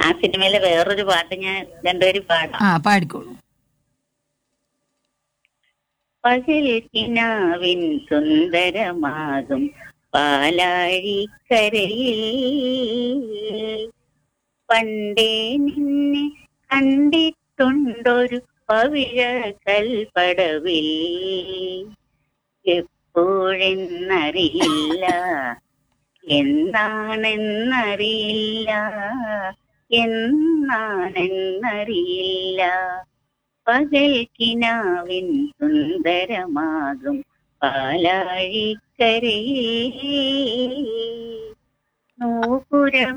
ആ സിനിമയിലെ വേറൊരു പാട്ട് ഞാൻ രണ്ടുപേരും പാടാം ആ പാടിക്കോളൂ പകൽ കിനാവിൻ സുന്ദരമാകും പാലാഴിക്കരയിൽ പണ്ടേ നിന്നെ കണ്ടിട്ടുണ്ടൊരു പവിഴ കൽപ്പടവിൽ എപ്പോഴെന്നറിയില്ല എന്നാണെന്നറിയില്ല എന്നാണെന്നറിയില്ല പകൽ കിനാവിൻ സുന്ദരമാകും പാലാഴിക്കരയിൽ നൂപുരം